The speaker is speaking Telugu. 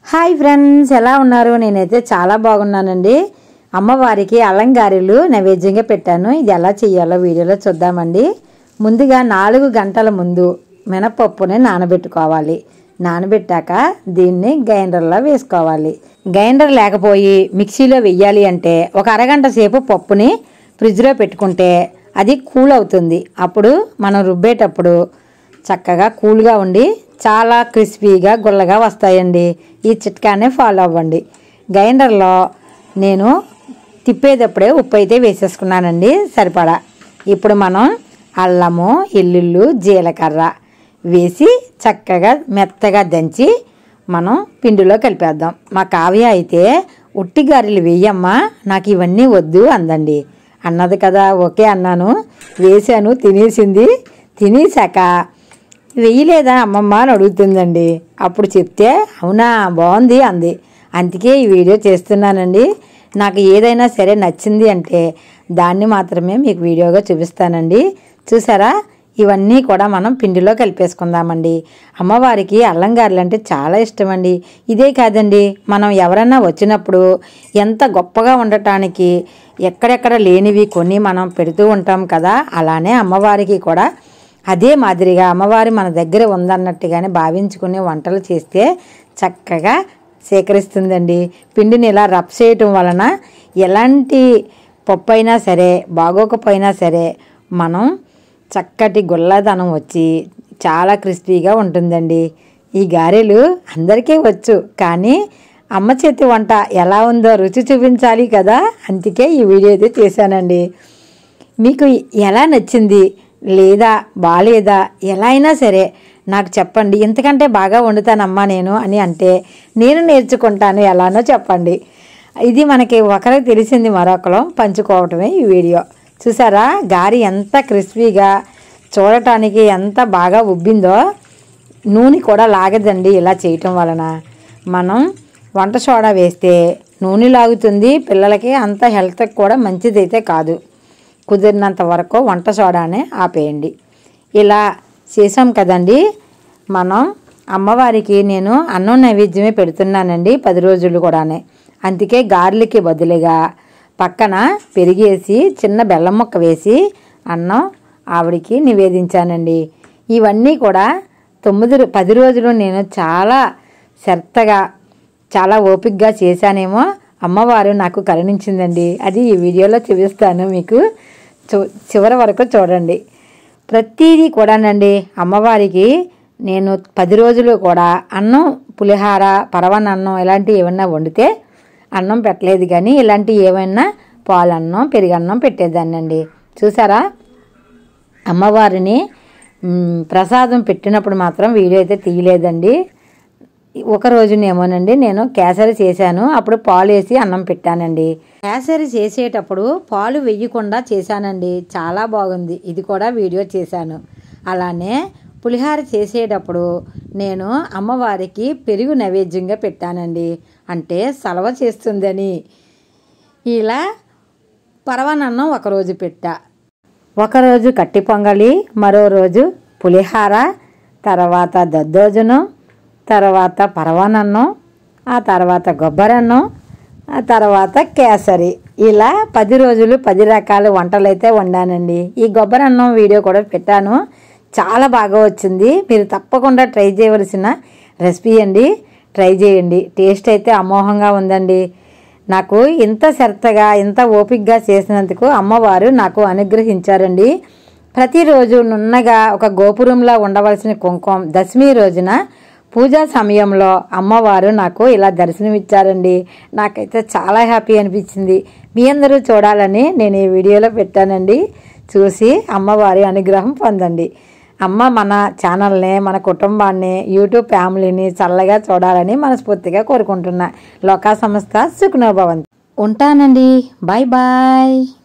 హాయ్ ఫ్రెండ్స్ ఎలా ఉన్నారు నేనైతే చాలా బాగున్నానండి అమ్మవారికి అలంగారీలు నైవేద్యంగా పెట్టాను ఇది ఎలా చేయాలో వీడియోలో చూద్దామండి ముందుగా నాలుగు గంటల ముందు మినపప్పుని నానబెట్టుకోవాలి నానబెట్టాక దీన్ని గ్రైండర్లో వేసుకోవాలి గ్రైండర్ లేకపోయి మిక్సీలో వెయ్యాలి అంటే ఒక అరగంట సేపు పప్పుని ఫ్రిడ్జ్లో పెట్టుకుంటే అది కూల్ అవుతుంది అప్పుడు మనం రుబ్బేటప్పుడు చక్కగా కూల్గా ఉండి చాలా క్రిస్పీగా గుల్లగా వస్తాయండి ఈ చిట్కానే ఫాలో అవ్వండి గ్రైండర్లో నేను తిప్పేటప్పుడే ఉప్పు అయితే వేసేసుకున్నానండి సరిపడా ఇప్పుడు మనం అల్లము ఎల్లుల్లు జీలకర్ర వేసి చక్కగా మెత్తగా దంచి మనం పిండిలో కలిపేద్దాం మా కావ్య అయితే ఉట్టి గారెలు వేయమ్మా నాకు ఇవన్నీ వద్దు అందండి అన్నది కదా ఓకే అన్నాను వేశాను తినేసింది తినేసాక వెయ్యలేదా అమ్మమ్మ అని అడుగుతుందండి అప్పుడు చెప్తే అవునా బాగుంది అంది అందుకే ఈ వీడియో చేస్తున్నానండి నాకు ఏదైనా సరే నచ్చింది అంటే దాన్ని మాత్రమే మీకు వీడియోగా చూపిస్తానండి చూసారా ఇవన్నీ కూడా మనం పిండిలో కలిపేసుకుందామండి అమ్మవారికి అల్లంగారులు అంటే చాలా ఇష్టమండి ఇదే కాదండి మనం ఎవరన్నా వచ్చినప్పుడు ఎంత గొప్పగా ఉండటానికి ఎక్కడెక్కడ లేనివి కొన్ని మనం పెడుతూ ఉంటాం కదా అలానే అమ్మవారికి కూడా అదే మాదిరిగా అమ్మవారి మన దగ్గర ఉందన్నట్టుగానే భావించుకుని వంటలు చేస్తే చక్కగా సేకరిస్తుందండి పిండిని ఇలా రబ్ చేయటం వలన ఎలాంటి పప్పు అయినా సరే బాగోకపోయినా సరే మనం చక్కటి గుల్లదనం వచ్చి చాలా క్రిస్పీగా ఉంటుందండి ఈ గారెలు అందరికీ వచ్చు కానీ అమ్మ చేతి వంట ఎలా ఉందో రుచి చూపించాలి కదా అందుకే ఈ వీడియో అయితే చేశానండి మీకు ఎలా నచ్చింది లేదా బాగాలేదా ఎలా అయినా సరే నాకు చెప్పండి ఇంతకంటే బాగా వండుతానమ్మా నేను అని అంటే నేను నేర్చుకుంటాను ఎలానో చెప్పండి ఇది మనకి ఒకరికి తెలిసింది మరొకరు పంచుకోవటమే ఈ వీడియో చూసారా గారి ఎంత క్రిస్పీగా చూడటానికి ఎంత బాగా ఉబ్బిందో నూనె కూడా లాగదండి ఇలా చేయటం వలన మనం వంట సోడా వేస్తే నూనె లాగుతుంది పిల్లలకి అంత హెల్త్కి కూడా మంచిదైతే కాదు కుదిరినంత వరకు వంట సోడానే ఆపేయండి ఇలా చేసాం కదండి మనం అమ్మవారికి నేను అన్నం నైవేద్యమే పెడుతున్నానండి పది రోజులు కూడానే అందుకే గార్లికి బదులుగా పక్కన పెరిగేసి చిన్న బెల్లం ముక్క వేసి అన్నం ఆవిడికి నివేదించానండి ఇవన్నీ కూడా తొమ్మిది రో- పది రోజులు నేను చాలా శ్రద్ధగా చాలా ఓపికగా చేశానేమో అమ్మవారు నాకు కరుణించిందండి అది ఈ వీడియోలో చూపిస్తాను మీకు చూ చివరి వరకు చూడండి ప్రతిదీ కూడానండి అమ్మవారికి నేను పది రోజులు కూడా అన్నం పులిహార పరవనన్నం ఇలాంటివి ఏమన్నా వండితే అన్నం పెట్టలేదు కానీ ఇలాంటివి ఏమైనా పాలన్నం పెరుగన్నం పెట్టేదాన్నండి చూసారా అమ్మవారిని మ్, ప్రసాదం పెట్టినప్పుడు మాత్రం వీడియో అయితే తీయలేదండి ఒక రోజునేమోనండి నేను కేసరి చేశాను అప్పుడు పాలు వేసి అన్నం పెట్టానండి కేసరి చేసేటప్పుడు పాలు వేయకుండా చేశానండి చాలా బాగుంది ఇది కూడా వీడియో చేశాను అలానే పులిహార చేసేటప్పుడు నేను అమ్మవారికి పెరుగు నైవేద్యంగా పెట్టానండి అంటే సలవ చేస్తుందని ఇలా పరవానన్నం ఒకరోజు పెట్టా ఒకరోజు కట్టి పొంగలి మరో రోజు పులిహార తర్వాత దద్దోజనం తర్వాత పరవానన్నం ఆ తర్వాత కొబ్బరన్నం ఆ తర్వాత కేసరి ఇలా పది రోజులు పది రకాల వంటలు అయితే వండానండి ఈ కొబ్బరన్నం వీడియో కూడా పెట్టాను చాలా బాగా వచ్చింది మీరు తప్పకుండా ట్రై చేయవలసిన రెసిపీ అండి ట్రై చేయండి టేస్ట్ అయితే అమోఘంగా ఉందండి నాకు ఇంత శ్రద్ధగా ఇంత ఓపికగా చేసినందుకు అమ్మవారు నాకు అనుగ్రహించారండి ప్రతిరోజు నున్నగా ఒక గోపురంలో ఉండవలసిన కుంకుమ దశమి రోజున పూజా సమయంలో అమ్మవారు నాకు ఇలా దర్శనమిచ్చారండి నాకైతే చాలా హ్యాపీ అనిపించింది మీ అందరూ చూడాలని నేను ఈ వీడియోలో పెట్టానండి చూసి అమ్మవారి అనుగ్రహం పొందండి అమ్మ మన ఛానల్ని మన కుటుంబాన్ని యూట్యూబ్ ఫ్యామిలీని చల్లగా చూడాలని మనస్ఫూర్తిగా కోరుకుంటున్నా లోకా సంస్థ సుఖనోభవంతి ఉంటానండి బాయ్ బాయ్